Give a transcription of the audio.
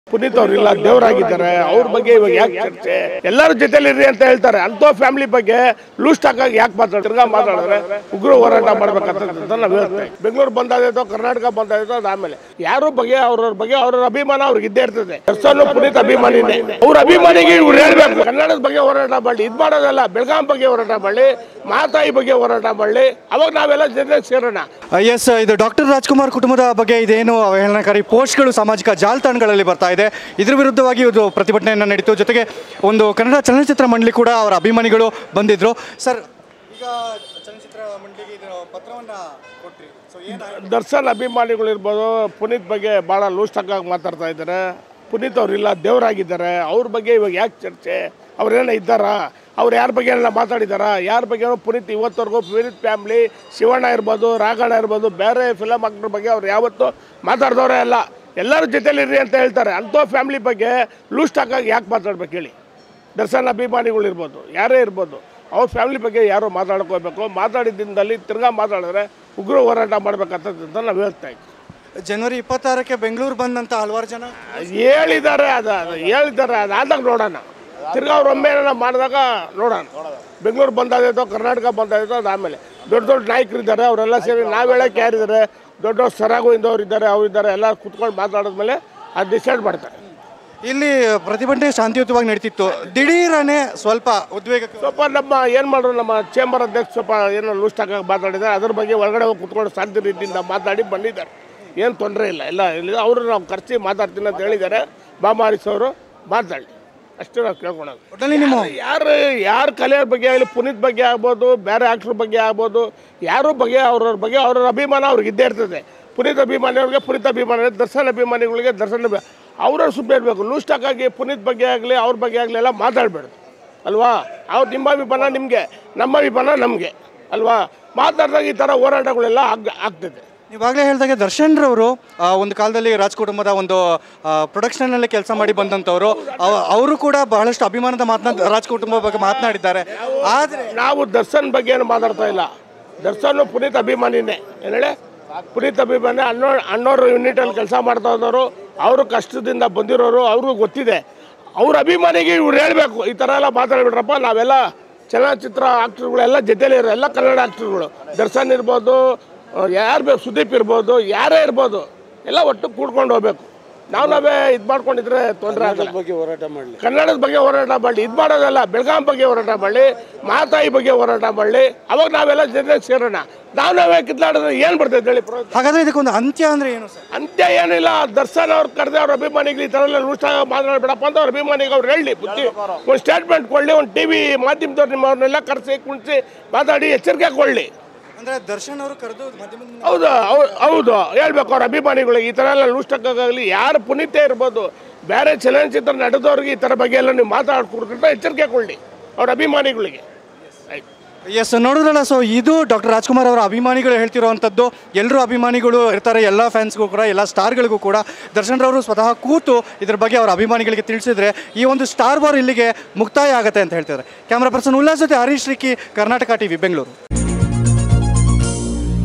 ಪುನೀತ್ ಅವ್ರು ಇಲ್ಲ ದೇವರಾಗಿದ್ದಾರೆ ಅವ್ರ ಬಗ್ಗೆ ಇವಾಗ ಯಾಕೆ ಚರ್ಚೆ ಎಲ್ಲರ ಜೊತೆಲಿ ಇರ್ರಿ ಅಂತ ಹೇಳ್ತಾರೆ ಅಂತ ಫ್ಯಾಮಿಲಿ ಬಗ್ಗೆ ಲೂಸ್ ಟಾಕ್ ಆಗಿ ಯಾಕೆ ಮಾತಾಡ್ತಾರೆ ತಿರ್ಗಾ ಮಾತಾಡಿದ್ರೆ ಉಗ್ರ ಹೋರಾಟ ಮಾಡ್ಬೇಕಂತ ನಾವು ಹೇಳ್ತೇವೆ ಬೆಂಗಳೂರು ಬಂದಾದೈತೋ ಕರ್ನಾಟಕ ಬಂದಾದೈತೋ ಅದು ಆಮೇಲೆ ಯಾರು ಬಗ್ಗೆ ಅವ್ರವ್ರ ಬಗ್ಗೆ ಅವ್ರ ಅಭಿಮಾನ ಅವ್ರಿಗೆ ಇದ್ದೇ ಇರ್ತದೆ ದರ್ಶನ್ ಪುನೀತ್ ಅಭಿಮಾನಿನೇ ಅವ್ರ ಅಭಿಮಾನಿಗೆ ಇವ್ರು ಹೇಳ್ಬೇಕು ಕನ್ನಡದ ಬಗ್ಗೆ ಹೋರಾಟ ಮಾಡಲಿ ಇದು ಮಾಡೋದಲ್ಲ ಬೆಳಗಾಂ ಬಗ್ಗೆ ಹೋರಾಟ ಮಾಡಲಿ ಮಾತಾಯಿ ಬಗ್ಗೆ ಹೋರಾಟ ಮಾಡಲಿ ಅವಾಗ ನಾವೆಲ್ಲ ಜೊತೆಗೆ ಸೇರೋಣ ಎಸ್ ಇದು ಡಾಕ್ಟರ್ ರಾಜ್ಕುಮಾರ್ ಕುಟುಂಬದ ಬಗ್ಗೆ ಇದೇನು ಅವಹೇಳನಕಾರಿ ಪೋಸ್ಟ್ಗಳು ಸಾಮಾಜಿಕ ಜಾಲತಾಣಗಳಲ್ಲಿ ಬರ್ತಾ ಇದೆ ಇದ್ರ ವಿರುದ್ಧವಾಗಿ ಇದು ಪ್ರತಿಭಟನೆಯನ್ನು ನಡೀತು ಜೊತೆಗೆ ಒಂದು ಕನ್ನಡ ಚಲನಚಿತ್ರ ಮಂಡಳಿ ಕೂಡ ಅವರ ಅಭಿಮಾನಿಗಳು ಬಂದಿದ್ರು ಸರ್ ಈಗ ಚಲನಚಿತ್ರ ಮಂಡಳಿಗೆ ಇದು ಪತ್ರವನ್ನು ಕೊಟ್ರಿ ಸೊ ಏನು ದರ್ಶನ್ ಅಭಿಮಾನಿಗಳು ಇರ್ಬೋದು ಪುನೀತ್ ಬಗ್ಗೆ ಭಾಳ ಲೂಸ್ ಆಗಿ ಮಾತಾಡ್ತಾ ಇದ್ದಾರೆ ಪುನೀತ್ ಅವ್ರು ಇಲ್ಲ ದೇವರಾಗಿದ್ದಾರೆ ಅವ್ರ ಬಗ್ಗೆ ಇವಾಗ ಯಾಕೆ ಚರ್ಚೆ ಅವ್ರೇನೋ ಇದ್ದಾರಾ ಅವ್ರು ಯಾರ ಬಗ್ಗೆ ಎಲ್ಲ ಮಾತಾಡಿದಾರಾ ಯಾರ ಬಗ್ಗೆ ಪುನೀತ್ ಇವತ್ತವರೆಗೂ ಪುನೀತ್ ಫ್ಯಾಮ್ಲಿ ಶಿವಣ್ಣ ಇರ್ಬೋದು ರಾಘಣ್ಣ ಇರ್ಬೋದು ಬೇರೆ ಫಿಲಮ್ ಆಕ್ಟರ್ ಬಗ್ಗೆ ಅವ್ರು ಯಾವತ್ತೂ ಮಾತಾಡ್ದವ್ರೆ ಅಲ್ಲ ಎಲ್ಲರ ಜೊತೆಲಿ ಇರ್ರಿ ಅಂತ ಹೇಳ್ತಾರೆ ಅಂಥ ಫ್ಯಾಮ್ಲಿ ಬಗ್ಗೆ ಲೂಸ್ ಆಗಿ ಯಾಕೆ ಮಾತಾಡ್ಬೇಕು ಹೇಳಿ ದರ್ಶನ್ ಅಭಿಮಾನಿಗಳು ಇರ್ಬೋದು ಯಾರೇ ಇರ್ಬೋದು ಅವ್ರ ಫ್ಯಾಮಿಲಿ ಬಗ್ಗೆ ಯಾರು ಮಾತಾಡ್ಕೋಬೇಕು ಮಾತಾಡಿದ್ದಿಂದಲ್ಲಿ ತಿರ್ಗಾ ಮಾತಾಡಿದ್ರೆ ಉಗ್ರ ಹೋರಾಟ ಮಾಡ್ಬೇಕಂತ ನಾವು ಹೇಳ್ತಾ ಇದ್ದೀವಿ ಜನವರಿ ಇಪ್ಪತ್ತಾರಕ್ಕೆ ಬೆಂಗಳೂರು ಬಂದಂಥ ಹಲವಾರು ಜನ ಹೇಳಿದ್ದಾರೆ ಅದು ಅದು ಹೇಳಿದ್ದಾರೆ ಅದು ಆದಾಗ ನೋಡೋಣ ತಿರ್ಗಾ ಅವ್ರು ಒಮ್ಮೆ ಏನಾರ ಮಾಡಿದಾಗ ನೋಡೋಣ ಬೆಂಗಳೂರು ಬಂದಾದೈತೋ ಕರ್ನಾಟಕ ಬಂದಾದೈತೋ ಅದು ಆಮೇಲೆ ದೊಡ್ಡ ದೊಡ್ಡ ನಾಯಕರಿದ್ದಾರೆ ಅವರೆಲ್ಲ ಸೇರಿ ನಾವು ಹೇಳೋಕೆ ಯಾರಿದ್ದಾರೆ ದೊಡ್ಡ ದೊಡ್ಡ ಸರಾಗು ಇಂದವ್ರು ಇದ್ದಾರೆ ಅವ್ರು ಇದ್ದಾರೆ ಎಲ್ಲ ಕುತ್ಕೊಂಡು ಮಾತಾಡಿದ್ಮೇಲೆ ಅದು ಡಿಸೈಡ್ ಮಾಡ್ತಾರೆ ಇಲ್ಲಿ ಪ್ರತಿಭಟನೆ ಶಾಂತಿಯುತವಾಗಿ ನಡೀತಿತ್ತು ದಿಢೀರನೆ ಸ್ವಲ್ಪ ಉದ್ವೇಗಕ್ಕೆ ಸ್ವಲ್ಪ ನಮ್ಮ ಏನು ಮಾಡೋರು ನಮ್ಮ ಚೇಂಬರ್ ಅಧ್ಯಕ್ಷ ಸ್ವಲ್ಪ ಏನೋ ಲೂಸ್ ಆಗಿ ಮಾತಾಡಿದ್ದಾರೆ ಅದ್ರ ಬಗ್ಗೆ ಒಳಗಡೆ ಹೋಗಿ ಕುತ್ಕೊಂಡು ಶಾಂತಿ ರೀತಿಯಿಂದ ಮಾತಾಡಿ ಬಂದಿದ್ದಾರೆ ಏನು ತೊಂದರೆ ಇಲ್ಲ ಎಲ್ಲ ಇಲ್ಲ ಅವರು ನಾವು ಖರ್ಚಿ ಮಾತಾಡ್ತೀನಿ ಅಂತ ಹೇಳಿದ್ದಾರೆ ಬಾಮಾರಿಸ್ ಅವರು ಮಾತಾಡಿ ಅಷ್ಟೇ ನಾವು ಕೇಳ್ಕೊಳೋದು ಒಟ್ಟಲ್ಲಿ ನಿಮ್ಮ ಯಾರು ಯಾರ ಕಲೆಯವ್ರ ಬಗ್ಗೆ ಆಗಲಿ ಪುನೀತ್ ಬಗ್ಗೆ ಆಗ್ಬೋದು ಬೇರೆ ಆಕ್ಟ್ರ್ ಬಗ್ಗೆ ಆಗ್ಬೋದು ಯಾರ ಬಗ್ಗೆ ಅವ್ರವ್ರ ಬಗ್ಗೆ ಅವ್ರವ್ರ ಅಭಿಮಾನ ಅವ್ರಿಗೆ ಇದ್ದೇ ಇರ್ತದೆ ಪುನೀತ್ ಅಭಿಮಾನಿಯವ್ರಿಗೆ ಪುನೀತ್ ಅಭಿಮಾನಿ ದರ್ಶನ್ ಅಭಿಮಾನಿಗಳಿಗೆ ದರ್ಶನ್ ಅಭಿ ಅವ್ರವ್ರು ಸುಮ್ಮನೆ ಇರಬೇಕು ಲೂಸ್ ಟಾಕ್ ಆಗಿ ಪುನೀತ್ ಬಗ್ಗೆ ಆಗಲಿ ಅವ್ರ ಬಗ್ಗೆ ಆಗಲಿ ಎಲ್ಲ ಮಾತಾಡಬೇಡ್ದು ಅಲ್ವಾ ಅವ್ರು ನಿಮ್ಮ ಅಭಿಮಾನ ನಿಮಗೆ ನಮ್ಮ ಅಭಿಮಾನ ನಮಗೆ ಅಲ್ವಾ ಮಾತಾಡಿದಾಗ ಈ ಥರ ಹೋರಾಟಗಳೆಲ್ಲ ಆಗ್ ಆಗ್ತದೆ ನೀವಾಗಲೇ ಹೇಳಿದಾಗೆ ದರ್ಶನ್ ರವರು ಆ, ಒಂದು ಕಾಲದಲ್ಲಿ ರಾಜ್ ಕುಟುಂಬದ ಒಂದು ಪ್ರೊಡಕ್ಷನಲ್ಲಿ ಕೆಲಸ ಮಾಡಿ ಬಂದಂಥವ್ರು ಅವ- ಅವರು ಕೂಡ ಬಹಳಷ್ಟು ಅಭಿಮಾನದ ಮಾತನಾಡ ರಾಜ್ ಕುಟುಂಬ ಬಗ್ಗೆ ಮಾತನಾಡಿದ್ದಾರೆ ಆದರೆ ನಾವು ದರ್ಶನ್ ಬಗ್ಗೆ ಏನು ಮಾತಾಡ್ತಾ ಇಲ್ಲ ದರ್ಶನ್ ಪುನೀತ್ ಅಭಿಮಾನಿನೇ ಏನು ಹೇಳಿ ಪುನೀತ್ ಅಭಿಮಾನಿ ಅಣ್ಣೋ ಅಣ್ಣೋರು ಯೂನಿಟಲ್ಲಿ ಕೆಲಸ ಮಾಡ್ತಾ ಇದ್ದವರು ಅವರು ಕಷ್ಟದಿಂದ ಬಂದಿರೋರು ಅವ್ರಿಗೂ ಗೊತ್ತಿದೆ ಅವ್ರ ಅಭಿಮಾನಿಗೆ ಇವ್ರು ಹೇಳಬೇಕು ಈ ಥರ ಎಲ್ಲ ಮಾತಾಡ್ಬಿಟ್ರಪ್ಪ ನಾವೆಲ್ಲ ಚಲನಚಿತ್ರ ಆಕ್ಟರ್ಗಳೆಲ್ಲ ಜೊತೆಲೇ ಇರೋ ಎಲ್ಲ ಕನ್ನಡ ಆಕ್ಟರ್ಗಳು ದರ್ಶನ್ ಇರ್ಬೋದು ಯಾರು ಬೇಕು ಸುದೀಪ್ ಇರ್ಬೋದು ಯಾರೇ ಇರ್ಬೋದು ಎಲ್ಲ ಒಟ್ಟು ಕೂಡ್ಕೊಂಡು ಹೋಗ್ಬೇಕು ನಾವು ನಾವೇ ಇದು ಮಾಡ್ಕೊಂಡಿದ್ರೆ ತೊಂದರೆ ಆಗಲ್ಲ ಬಗ್ಗೆ ಹೋರಾಟ ಮಾಡಲಿ ಕನ್ನಡದ ಬಗ್ಗೆ ಹೋರಾಟ ಮಾಡಲಿ ಇದು ಮಾಡೋದಲ್ಲ ಬೆಳಗಾಂ ಬಗ್ಗೆ ಹೋರಾಟ ಮಾಡಲಿ ಮಾತಾಯಿ ಬಗ್ಗೆ ಹೋರಾಟ ಮಾಡಲಿ ಅವಾಗ ನಾವೆಲ್ಲ ಜೊತೆಗೆ ಸೇರೋಣ ನಾವು ನಾವೇ ಕಿತ್ಲಾಡಿದ್ರೆ ಏನು ಬರ್ತೈತೆ ಹೇಳಿ ಪ್ರ- ಹಾಗಾದ್ರೆ ಇದಕ್ಕೊಂದು ಅಂತ್ಯ ಅಂದ್ರೆ ಏನು ಸರ್ ಅಂತ್ಯ ಏನಿಲ್ಲ ದರ್ಶನ್ ಅವ್ರು ಕರೆದೆ ಅವ್ರ ಅಭಿಮಾನಿಗಳು ಈ ಥರ ಎಲ್ಲ ಲೂಸಾಗ ಮಾತನಾಡ್ಬೇಡಪ್ಪ ಅಂತ ಅವ್ರ ಅಭಿಮಾನಿಗೆ ಅವ್ರು ಹೇಳಿ ಬುದ್ಧಿ ಒಂದು ಸ್ಟೇಟ್ಮೆಂಟ್ ಕೊಡಲಿ ಒಂದು ಟಿ ವಿ ಮಾಧ್ಯಮದವ್ರು ನಿಮ್ಮವ್ರನ್ನೆಲ್ಲ ಕರೆಸಿ ಕುಣಿಸಿ ಮಾತಾಡಿ ಎಚ್ಚರಿಕೆ ಕೊಡಲಿ ಅಂದ್ರೆ ದರ್ಶನ್ ಅವರು ಕರೆದು ಮಾಧ್ಯಮದ ಮುಂದೆ ಹೌದು ಹೌ- ಹೌದು ಹೇಳ್ಬೇಕು ಅವ್ರ ಅಭಿಮಾನಿಗಳಿಗೆ ಈ ಥರ ಎಲ್ಲ ಲೂಸ್ಟಕ್ಕಾಗಲಿ ಯಾರು ಪುನೀತೆ ಇರ್ಬೋದು ಬೇರೆ ಚಲನಚಿತ್ರ ನಡೆದವ್ರಿಗೆ ಈ ಥರ ಬಗ್ಗೆ ಎಲ್ಲ ನೀವು ಮಾತಾಡ್ಕೊಡ್ಕೊಂಡ್ರೆ ಎಚ್ಚರಿಕೆ ಕೊಡಲಿ ಅವ್ರ ಅಭಿಮಾನಿಗಳಿಗೆ ಆಯ್ತು ಎಸ್ ನೋಡಿದ್ರಲ್ಲ ಸೊ ಇದು ಡಾಕ್ಟರ್ ರಾಜ್ಕುಮಾರ್ ಅವರ ಅಭಿಮಾನಿಗಳು ಹೇಳ್ತಿರೋವಂಥದ್ದು ಎಲ್ಲರೂ ಅಭಿಮಾನಿಗಳು ಇರ್ತಾರೆ ಎಲ್ಲ ಫ್ಯಾನ್ಸ್ಗೂ ಕೂಡ ಎಲ್ಲ ಸ್ಟಾರ್ಗಳಿಗೂ ಕೂಡ ದರ್ಶನ್ ರವರು ಸ್ವತಃ ಕೂತು ಇದ್ರ ಬಗ್ಗೆ ಅವರ ಅಭಿಮಾನಿಗಳಿಗೆ ತಿಳಿಸಿದ್ರೆ ಈ ಒಂದು ಸ್ಟಾರ್ ವಾರ್ ಇಲ್ಲಿಗೆ ಮುಕ್ತಾಯ ಆಗುತ್ತೆ ಅಂತ ಹೇಳ್ತಿದ್ದಾರೆ ಕ್ಯಾಮ್ರಾ ಪರ್ಸನ್ ಉಲ್ಲಾಸ್ ಜೊತೆ ಹರೀಶ್ ರಿಕ್ಕಿ ಕರ್ನಾಟಕ ಟಿವಿ ಬೆಂಗಳೂರು